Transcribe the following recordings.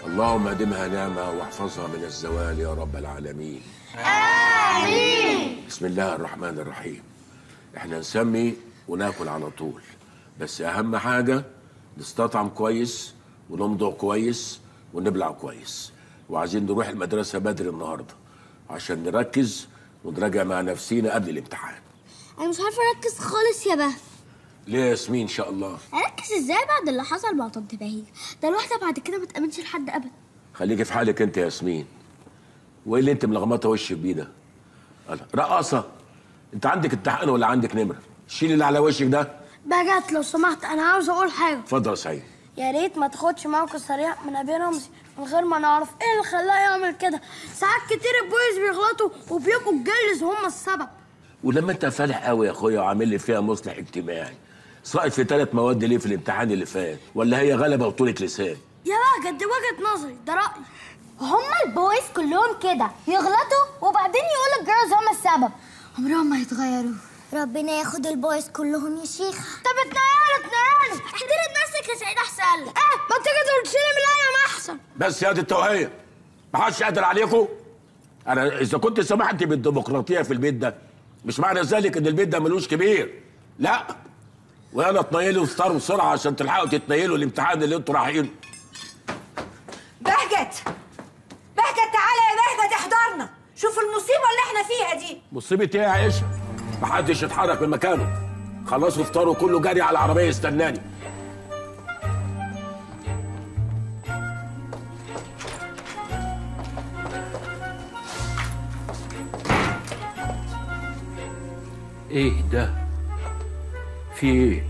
اللهم ادمها نعمة واحفظها من الزوال يا رب العالمين آمين بسم الله الرحمن الرحيم احنا نسمي وناكل على طول بس اهم حاجة نستطعم كويس ونمضغ كويس ونبلع كويس وعايزين نروح المدرسة بدري النهاردة عشان نركز ونراجع مع نفسينا قبل الامتحان انا مش عارفه اركز خالص يا بهجت ليه يا ياسمين ان شاء الله اركز ازاي بعد اللي حصل مع طنط بهيج ده الواحده بعد كده ما تامنش لحد ابدا خليكي في حالك انت يا ياسمين وايه اللي انت ملخبطه وشك بيه ده قال رقاصه انت عندك امتحان ولا عندك نمره شيل اللي على وشك ده بهجت لو سمحت انا عاوز اقول حاجه اتفضل يا سعيد يا ريت ما تاخدش موقف سريع من ابي رمزي من غير ما نعرف ايه اللي خلاه يعمل كده ساعات كتير البويز بيغلطوا وبيبقوا الجلز هم السبب ولما انت فالح قوي يا اخويا وعامل لي فيها مصلح اجتماعي سقط في ثلاث مواد ليه في الامتحان اللي فات ولا هي غلبه وطولة لسان يا بهجت دي وجهه نظري ده رايي هما البويز كلهم كده يغلطوا وبعدين يقولوا الجيرلز هما السبب عمرهم ما هيتغيروا ربنا ياخد البويز كلهم يا شيخ طب اتنقلوا اتنقلوا احترم نفسك يا سعيد احسن لك اه ما تيجي تقول تشيلي من القلم احسن بس يا دي التوهيه ما حدش قادر عليكم انا اذا كنت سمحت بالديمقراطيه في البيت ده مش معنى ذلك ان البيت ده ملوش كبير لا ويلا اتنيلوا وافطروا بسرعه عشان تلحقوا تتنيلوا الامتحان اللي انتوا رايحينه بهجت بهجت تعالى يا بهجت احضرنا شوف المصيبه اللي احنا فيها دي مصيبه ايه يا عيشه محدش يتحرك من مكانه خلصوا افطروا كله جري على العربيه يستناني ايه ده في ايه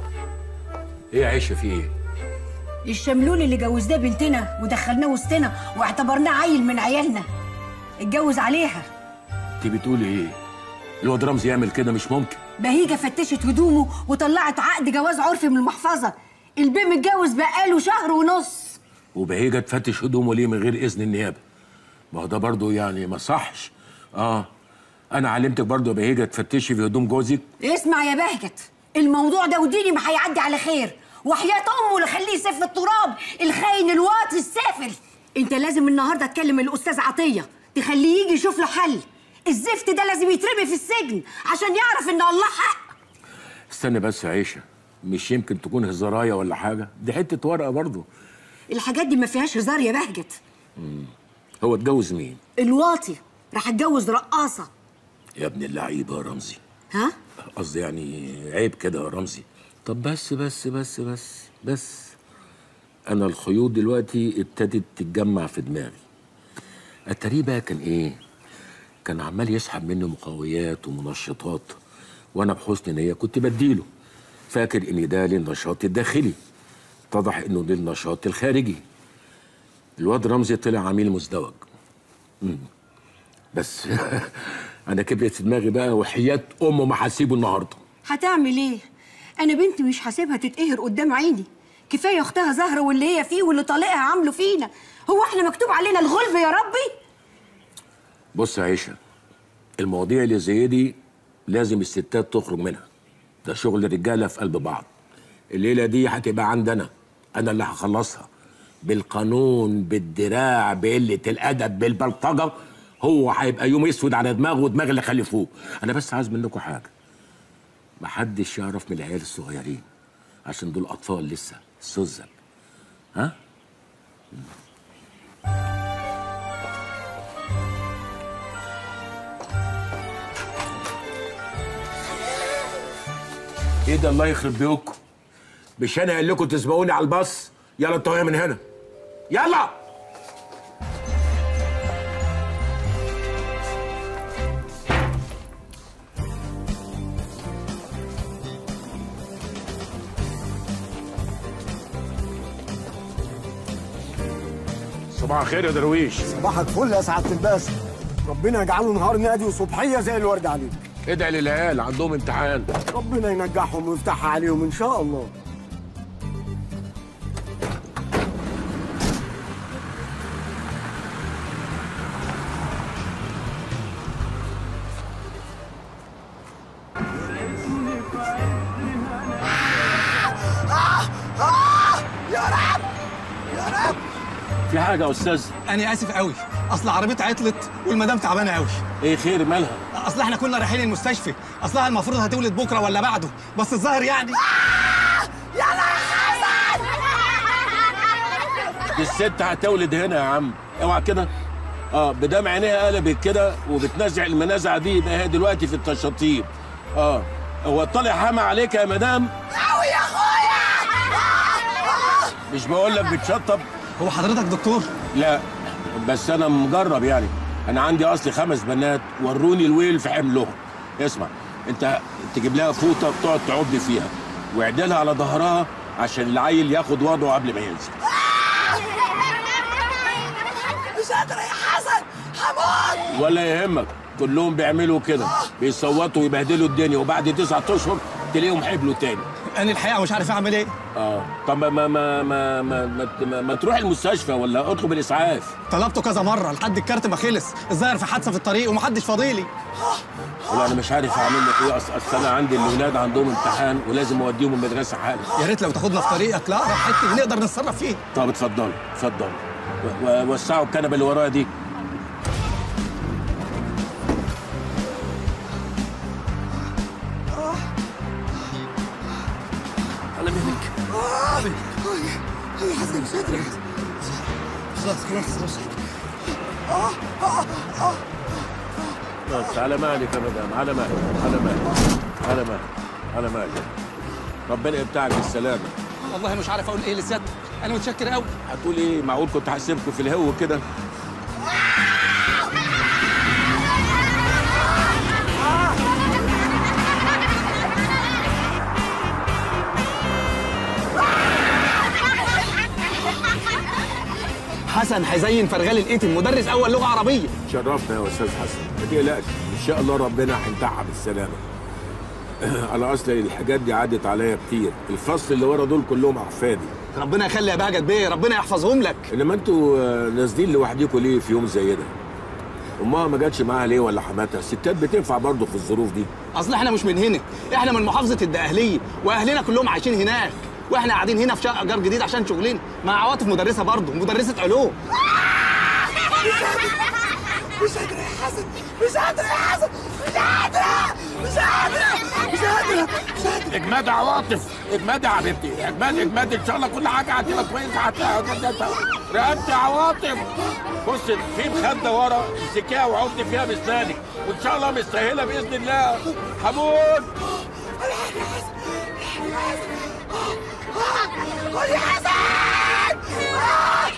ايه يا عيشه في ايه الشملول اللي جوزناه بنتنا ودخلناه وسطنا واعتبرناه عيل من عيالنا اتجوز عليها انت بتقولي ايه الواد رمزي يعمل كده مش ممكن بهيجه فتشت هدومه وطلعت عقد جواز عرفي من المحفظه البيه متجوز بقاله شهر ونص وبهيجه تفتش هدومه ليه من غير اذن النيابه ما هو ده برضه يعني ما صحش اه انا علمتك برضه يا بهيجه تفتشي في هدوم جوزك اسمع يا بهجت الموضوع ده وديني ما هيعدي على خير وحياة امه اللي خليه يسف في التراب الخاين الواطي السافل انت لازم النهارده تكلم الاستاذ عطيه تخليه يجي يشوف له حل الزفت ده لازم يترمي في السجن عشان يعرف ان الله حق استنى بس يا عيشه مش يمكن تكون هزارايه ولا حاجه دي حته ورقه برضه الحاجات دي ما فيهاش هزار يا بهجت هو اتجوز مين الواطي راح اتجوز رقاصه يا ابن اللعيبه يا رمزي ها قصدي يعني عيب كده يا رمزي طب بس بس بس بس بس انا الخيوط دلوقتي ابتدت تتجمع في دماغي التاريخ بقى كان ايه كان عمال يسحب مني مقويات ومنشطات وانا بحسن نيه كنت بديله فاكر ان ده للنشاط الداخلي اتضح انه للنشاط الخارجي الواد رمزي طلع عميل مزدوج مم. بس انا كبرت في دماغي بقى وحياه امه ما هسيبه النهارده هتعمل ايه انا بنتي مش هسيبها تتقهر قدام عيني كفايه اختها زهره واللي هي فيه واللي طالقها عامله فينا هو احنا مكتوب علينا الغلب يا ربي بص يا عيشه المواضيع اللي زي دي لازم الستات تخرج منها ده شغل الرجاله في قلب بعض الليله دي هتبقى عندنا انا اللي هخلصها بالقانون بالدراع بقله الادب بالبلطجه هو هيبقى يوم اسود على دماغه ودماغ اللي خلفوه انا بس عايز منكم حاجه محدش يعرف من العيال الصغيرين عشان دول اطفال لسه سذج ها ايه ده الله يخرب بيوتكم مش انا قايل لكم تسبقوني على الباص يلا انتوا من هنا يلا صباح الخير يا درويش صباحك فل يا سعاده الباسم ربنا يجعله نهار نادي وصبحيه زي الورد عليك ادعي للعيال عندهم امتحان ربنا ينجحهم ويفتحها عليهم ان شاء الله يا رب يا رب في حاجه يا استاذ انا اسف قوي اصل عربيتي عطلت والمدام تعبانه قوي ايه خير مالها اصل احنا كنا رايحين المستشفى اصلها المفروض هتولد بكره ولا بعده بس الظاهر يعني دي الست هتولد هنا يا عم اوعى كده اه بدام عينيها قلبت كده وبتنزع المنازع دي يبقى هي دلوقتي في التشطيب اه هو طالع حما عليك يا مدام قوي يا اخويا مش بقول لك بتشطب هو حضرتك دكتور لا بس انا مجرب يعني انا عندي اصلي خمس بنات وروني الويل في حملهم اسمع انت تجيب لها فوطه بتقعد تعض فيها واعدلها على ظهرها عشان العيل ياخد وضعه قبل ما ينزل ولا يهمك كلهم بيعملوا كده بيصوتوا ويبهدلوا الدنيا وبعد تسعة اشهر تلاقيهم حبلوا تاني انا الحقيقه مش عارف اعمل ايه اه طب ما ما ما ما ما, ما, ما, ما تروح المستشفى ولا اطلب الاسعاف طلبته كذا مره لحد الكارت ما خلص الظاهر في حادثه في الطريق ومحدش فاضيلي والله انا مش عارف اعمل لك ايه اصل أصل انا عندي الاولاد عندهم امتحان ولازم اوديهم المدرسه حالا يا ريت لو تاخدنا في طريقك لا اقرب حته نقدر نتصرف فيه طب اتفضلوا اتفضلوا و- و- وسعوا الكنبه اللي ورايا دي على مهلك خلاص خلاص خلاص بس على مالك يا مدام على مالك على مالك على مالك على مالك ربنا يبتعك بالسلامه والله مش عارف اقول ايه لسيادتك انا متشكر قوي هتقول ايه معقول كنت هسيبكم في الهو كده حسن هيزين فرغال القيتم مدرس اول لغه عربيه شرفنا يا استاذ حسن ما تقلقش ان شاء الله ربنا هينتعها بالسلامه على اصل الحاجات دي عدت عليا كتير الفصل اللي ورا دول كلهم احفادي ربنا يخلي يا بهجت بيه ربنا يحفظهم لك انما انتوا آه، نازلين لوحديكوا ليه في يوم زي ده امها ما جاتش معاها ليه ولا حماتها الستات بتنفع برضه في الظروف دي اصل احنا مش من هنا احنا من محافظه الدقهليه واهلنا كلهم عايشين هناك واحنا قاعدين هنا في شقه ايجار جديد عشان شغلنا مع عواطف مدرسه برضه مدرسه علوم اجماد عواطف اجماد يا حبيبتي اجماد اجماد ان شاء الله كل حاجه هتبقى كويسه هت- رقبتي عواطف بص في مخده ورا امسكيها وعضي فيها باسنانك وان شاء الله مستاهله باذن الله حمود خد يا حسن